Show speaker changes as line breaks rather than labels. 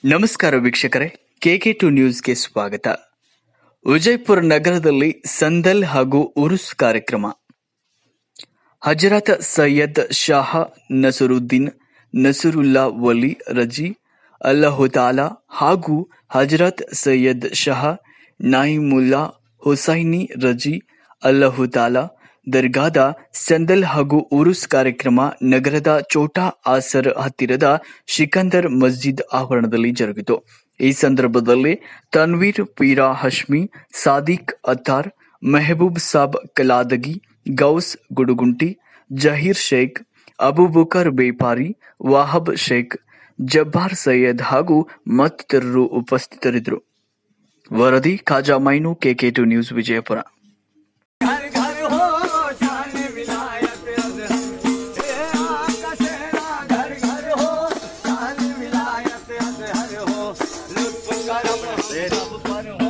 ನಮಸ್ಕಾರ ವೀಕ್ಷಕರೇ K K to ನ್ಯೂಸ್ಗೆ ಸ್ವಾಗತ ವಿಜಯಪುರ ನಗರದಲ್ಲಿ ಸಂದಲ್ ಹಾಗೂ ಉರುಸ್ ಕಾರ್ಯಕ್ರಮ ಹಜರತ್ ಸೈಯದ್ ಶಾಹ ನಸರುದ್ದೀನ್ ನಸರುಲ್ಲಾ ವಲಿ ರಜಿ ಅಲ್ಲಹುತಾಲಾ ಹಾಗೂ ಹಜರತ್ ಸೈಯದ್ ಶಾಹ ನಾಯಿಮುಲ್ಲಾ ಹುಸೈನಿ ರಜಿ ಅಲ್ಲಹುತಾಲಾ ದರ್ಗಾದ ಸಂದಲ್ ಹಾಗೂ ಉರುಸ್ ಕಾರ್ಯಕ್ರಮ ನಗರದ ಚೋಟಾ ಆಸರ್ ಹತ್ತಿರದ ಶಿಕಂದರ್ ಮಸ್ಜಿದ್ ಆವರಣದಲ್ಲಿ ಜರುಗಿತು ಈ ಸಂದರ್ಭದಲ್ಲಿ ತನ್ವೀರ್ ಪೀರಾ ಹಶ್ಮಿ ಸಾದಿಕ್ ಅತ್ತಾರ್ ಮೆಹಬೂಬ್ ಸಾಬ್ ಕಲಾದಗಿ ಗೌಸ್ ಗುಡುಗುಂಟಿ ಜಹೀರ್ ಶೇಖ್ ಅಬೂಬಕರ್ ಬೇಪಾರಿ ವಾಹಬ್ ಶೇಖ್ ಜಬ್ಬಾರ್ ಸೈಯದ್ ಹಾಗೂ ಮತ್ತಿತರರು ಉಪಸ್ಥಿತರಿದ್ದರು ವರದಿ Khaja Mainu KK two news Vijayapura
घर घर हो शान विलायत अजहर हे आका सेना घर घर हो शान विलायत अजहर हो लुत्फ करम से रब पर